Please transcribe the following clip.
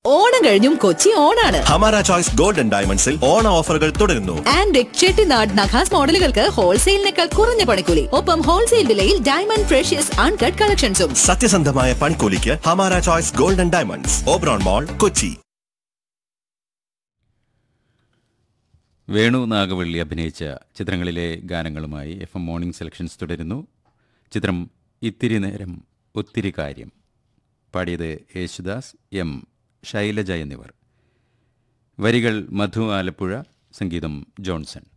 ഓണം കഴിഞ്ഞും കൊച്ചി ഓണാണ് ഹമാര ചോയ്സ് ഗോൾഡൻ ഡയമണ്ട്സിൽ ഓണ ഓഫറുകൾ തുടരുന്നു ആൻഡ് ചെട്ടിനാട് നഖാസ് മോഡലുകൾക്ക് ഹോൾസെയിലിനേക്കാൾ കുറഞ്ഞ പണിക്കൂലി ഒപ്പം ഹോൾസെയിൽ വിലയിൽ ഡയമണ്ട് ഫ്രഷ്യസ് അൺകട്ട് കളക്ഷൻസും സത്യസന്ധമായ പണിക്കൂലിക്ക് Hamara choice golden diamonds Oberon mall Kochi Venu Nagavally അഭിനയിച്ച ചിത്രങ്ങളിലെ ഗാനങ്ങളുമായി എഫ് എം മോർണിംഗ് സെലക്ഷൻസ് തുടരുന്നു ചിത്രം ഇത്തിരി നേരം ഒത്തിരി കാര്യം പാടിയത് യേശുദാസ് എം ശൈലജ എന്നിവർ വരികൾ മധു ആലപ്പുഴ സംഗീതം ജോൺസൺ